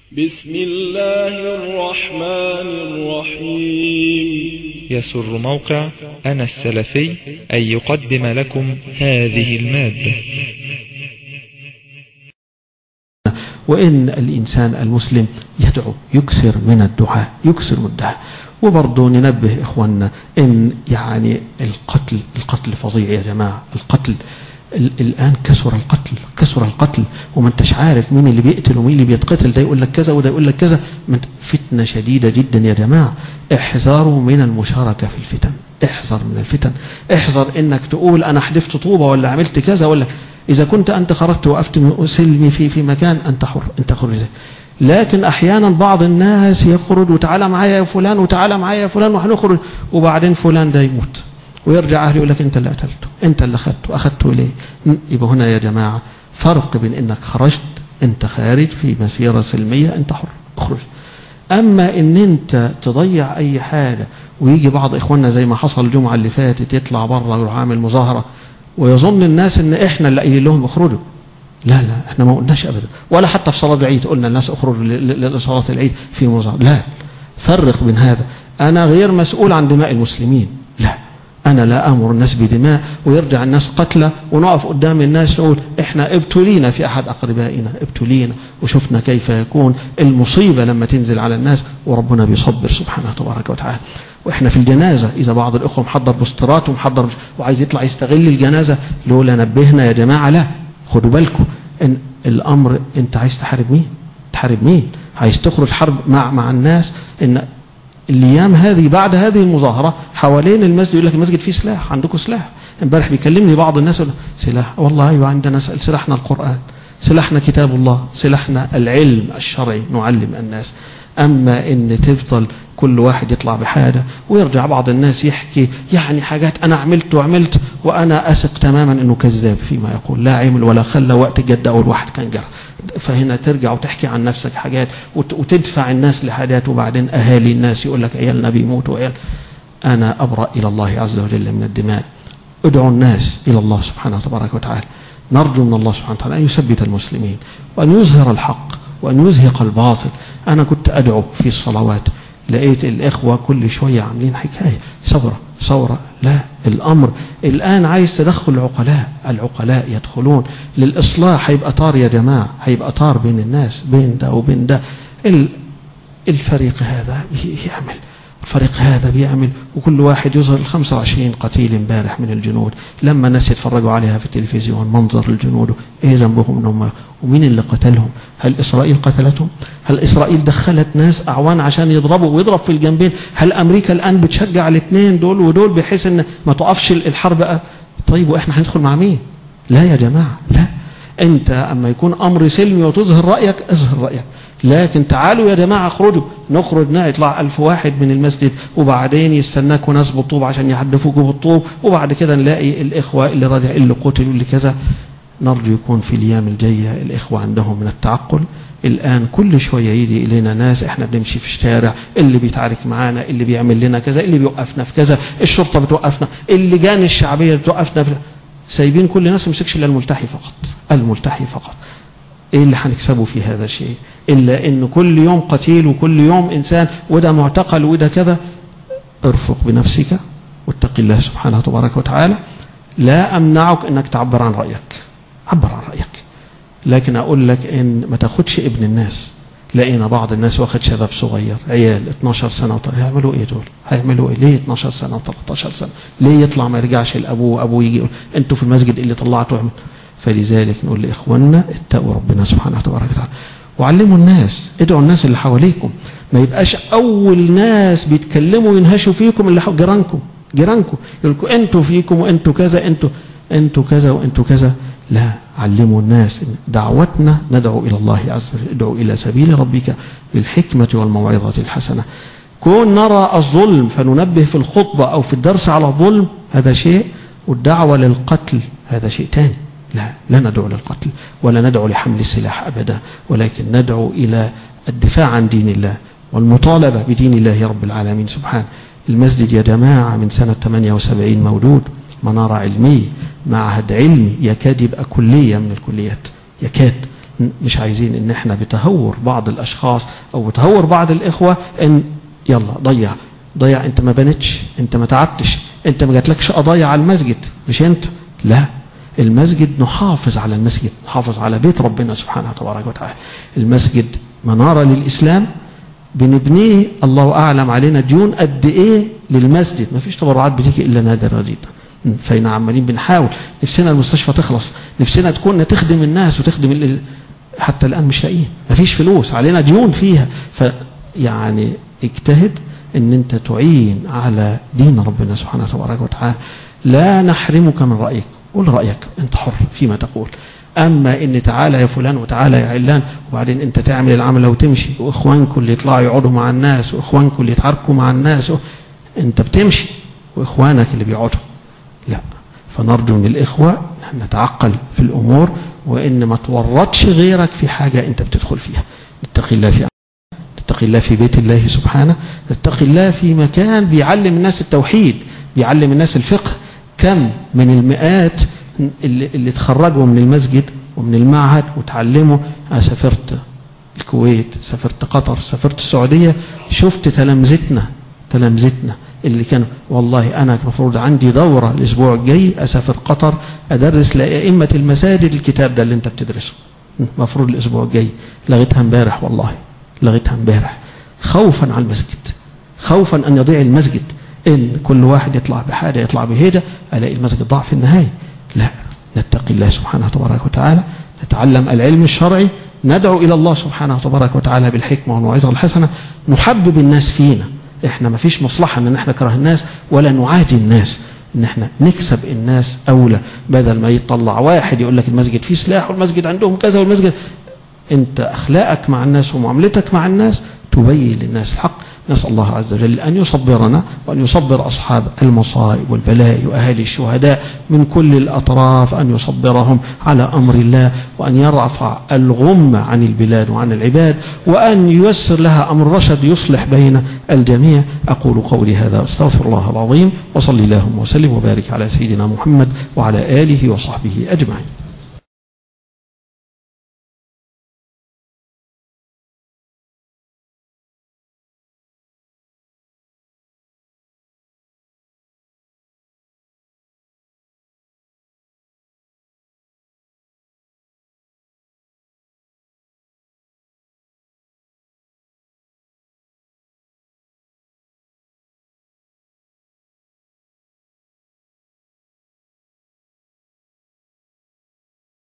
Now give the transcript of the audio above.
بسم الله الرحمن الرحيم يسر موقع أنا السلفي أن يقدم لكم هذه المادة وإن الإنسان المسلم يدعو يكثر من الدعاء يكثر من الدعاء وبرضه ننبه إخواننا إن يعني القتل القتل فظيع يا جماعة القتل ال- الآن كثر القتل كثر القتل وما انتش عارف مين اللي بيقتل ومين اللي بيتقتل ده يقول لك كذا وده يقول لك كذا من فتنة شديدة جدا يا جماعة احذروا من المشاركة في الفتن احذر من الفتن احذر انك تقول انا حدفت طوبة ولا عملت كذا ولا اذا كنت انت خرجت وقفت سلمي في في مكان انت حر انت حر زي لكن احيانا بعض الناس يخرج وتعالى معايا يا فلان وتعالى معايا يا فلان وهنخرج وبعدين فلان ده يموت ويرجع اهله يقول لك انت اللي قتلته انت اللي اخذته اخذته ليه يبقى هنا يا جماعه فرق بين انك خرجت انت خارج في مسيره سلميه انت حر اخرج اما ان انت تضيع اي حاجه ويجي بعض اخواننا زي ما حصل الجمعه اللي فاتت يطلع بره ويروح عامل مظاهره ويظن الناس ان احنا اللي قايلين لهم اخرجوا لا لا احنا ما قلناش ابدا ولا حتى في صلاه العيد قلنا الناس اخرجوا ل- ل- لصلاه العيد في مظاهره لا فرق بين هذا انا غير مسؤول عن دماء المسلمين لا أنا لا أمر الناس بدماء ويرجع الناس قتلى ونقف قدام الناس نقول إحنا ابتلينا في أحد أقربائنا ابتلينا وشفنا كيف يكون المصيبة لما تنزل على الناس وربنا بيصبر سبحانه تبارك وتعالى وإحنا في الجنازة إذا بعض الأخوة محضر بوسترات ومحضر وعايز يطلع يستغل الجنازة لولا نبهنا يا جماعة لا خدوا بالكم إن الأمر أنت عايز تحارب مين تحارب مين عايز تخرج حرب مع مع الناس إن الايام هذه بعد هذه المظاهره حوالين المسجد يقول لك المسجد فيه سلاح عندكم سلاح امبارح بيكلمني بعض الناس يقول سلاح والله ايوه عندنا سلاحنا القران سلاحنا كتاب الله سلاحنا العلم الشرعي نعلم الناس اما ان تفضل كل واحد يطلع بحاجه ويرجع بعض الناس يحكي يعني حاجات انا عملت وعملت وانا اثق تماما انه كذاب فيما يقول لا عمل ولا خلى وقت جد اول واحد كان جرى فهنا ترجع وتحكي عن نفسك حاجات وت- وتدفع الناس لحاجات وبعدين اهالي الناس يقول لك عيالنا بيموتوا وعيال انا ابرا الى الله عز وجل من الدماء ادعوا الناس الى الله سبحانه وتبارك وتعالى نرجو من الله سبحانه وتعالى ان يثبت المسلمين وان يظهر الحق وان يزهق الباطل انا كنت ادعو في الصلوات لقيت الاخوه كل شويه عاملين حكايه ثوره ثوره لا الامر الان عايز تدخل العقلاء العقلاء يدخلون للاصلاح هيبقى طار يا جماعه هيبقى طار بين الناس بين ده وبين ده ال- الفريق هذا بيعمل الفريق هذا بيعمل وكل واحد يظهر ال 25 قتيل امبارح من الجنود لما الناس يتفرجوا عليها في التلفزيون منظر الجنود ايه ذنبهم ان هم ومين اللي قتلهم؟ هل اسرائيل قتلتهم؟ هل اسرائيل دخلت ناس اعوان عشان يضربوا ويضرب في الجنبين؟ هل امريكا الان بتشجع الاثنين دول ودول بحيث ان ما تقفش الحرب أ- طيب واحنا هندخل مع مين؟ لا يا جماعه لا انت اما يكون امر سلمي وتظهر رايك اظهر رايك لكن تعالوا يا جماعه اخرجوا نخرج يطلع ألف واحد من المسجد وبعدين يستناكوا ناس بالطوب عشان يحدفوكوا بالطوب وبعد كده نلاقي الاخوه اللي راجع اللي قتلوا اللي كذا نرجو يكون في الايام الجايه الاخوه عندهم من التعقل الان كل شويه يجي الينا ناس احنا بنمشي في الشارع اللي بيتعارك معانا اللي بيعمل لنا كذا اللي بيوقفنا في كذا الشرطه بتوقفنا اللجان الشعبيه بتوقفنا في سايبين كل الناس ما يمسكش الا الملتحي فقط الملتحي فقط ايه اللي هنكسبه في هذا الشيء الا ان كل يوم قتيل وكل يوم انسان وده معتقل وده كذا ارفق بنفسك واتق الله سبحانه تبارك وتعالى لا امنعك انك تعبر عن رايك عبر عن رايك لكن اقول لك ان ما تاخدش ابن الناس لقينا بعض الناس واخد شباب صغير عيال 12 سنه وط... هيعملوا ايه دول؟ هيعملوا ايه؟ ليه 12 سنه و13 سنه؟ ليه يطلع ما يرجعش لابوه وابوه يجي يقول انتوا في المسجد اللي طلعتوا اعمل فلذلك نقول لاخواننا اتقوا ربنا سبحانه وتبارك وتعالى وعلموا الناس ادعوا الناس اللي حواليكم ما يبقاش اول ناس بيتكلموا ينهشوا فيكم اللي حو... جيرانكم جيرانكم يقول لكم انتوا فيكم وانتوا كذا انتوا انتوا كذا وانتوا كذا لا علموا الناس إن دعوتنا ندعو الى الله عز وجل ادعو الى سبيل ربك بالحكمه والموعظه الحسنه كون نرى الظلم فننبه في الخطبه او في الدرس على الظلم هذا شيء والدعوه للقتل هذا شيء ثاني لا لا ندعو للقتل ولا ندعو لحمل السلاح ابدا ولكن ندعو الى الدفاع عن دين الله والمطالبه بدين الله رب العالمين سبحانه المسجد يا جماعه من سنه 78 مولود مناره علميه معهد علمي يكاد يبقى كليه من الكليات يكاد مش عايزين ان احنا بتهور بعض الاشخاص او بتهور بعض الاخوة ان يلا ضيع ضيع انت ما بنتش انت ما تعبتش انت ما جاتلكش قضايا على المسجد مش انت لا المسجد نحافظ على المسجد نحافظ على بيت ربنا سبحانه وتبارك وتعالى المسجد منارة للإسلام بنبنيه الله أعلم علينا ديون قد إيه للمسجد ما فيش تبرعات بتيجي إلا نادرة جدا فإن عمالين بنحاول نفسنا المستشفى تخلص نفسنا تكون تخدم الناس وتخدم ال... حتى الآن مش لاقيين ما فيش فلوس علينا ديون فيها فيعني اجتهد ان انت تعين على دين ربنا سبحانه وتبارك وتعالى لا نحرمك من رأيك قول رأيك انت حر فيما تقول اما ان تعالى يا فلان وتعالى يا علان وبعدين انت تعمل العمل وتمشي واخوانكم اللي يطلعوا يقعدوا مع الناس واخوانكم اللي يتحركوا مع الناس انت بتمشي واخوانك اللي بيقعدوا لا فنرجو من الاخوه ان نتعقل في الامور وان ما تورطش غيرك في حاجه انت بتدخل فيها نتقي الله في نتقي الله في بيت الله سبحانه نتقي الله في مكان بيعلم الناس التوحيد بيعلم الناس الفقه كم من المئات اللي, اللي تخرجوا من المسجد ومن المعهد وتعلموا أنا سافرت الكويت سافرت قطر سافرت السعودية شفت تلامذتنا تلامذتنا اللي كانوا والله أنا المفروض عندي دورة الأسبوع الجاي أسافر قطر أدرس لأئمة المساجد الكتاب ده اللي أنت بتدرسه المفروض الأسبوع الجاي لغيتها امبارح والله لغيتها امبارح خوفا على المسجد خوفا أن يضيع المسجد إن كل واحد يطلع بحاجة يطلع بهيدة ألاقي المسجد ضاع في النهاية لا نتقي الله سبحانه وتبارك وتعالى نتعلم العلم الشرعي ندعو إلى الله سبحانه وتبارك وتعالى بالحكمة والموعظة الحسنة نحبب الناس فينا احنا ما فيش مصلحة ان احنا نكره الناس ولا نعادي الناس ان احنا نكسب الناس اولى بدل ما يطلع واحد يقول لك المسجد فيه سلاح والمسجد عندهم كذا والمسجد انت اخلاقك مع الناس ومعاملتك مع الناس تبين للناس الحق نسأل الله عز وجل أن يصبرنا وأن يصبر أصحاب المصائب والبلاء وأهالي الشهداء من كل الأطراف أن يصبرهم على أمر الله وأن يرفع الغم عن البلاد وعن العباد وأن ييسر لها أمر رشد يصلح بين الجميع أقول قولي هذا أستغفر الله العظيم وصلي اللهم وسلم وبارك على سيدنا محمد وعلى آله وصحبه أجمعين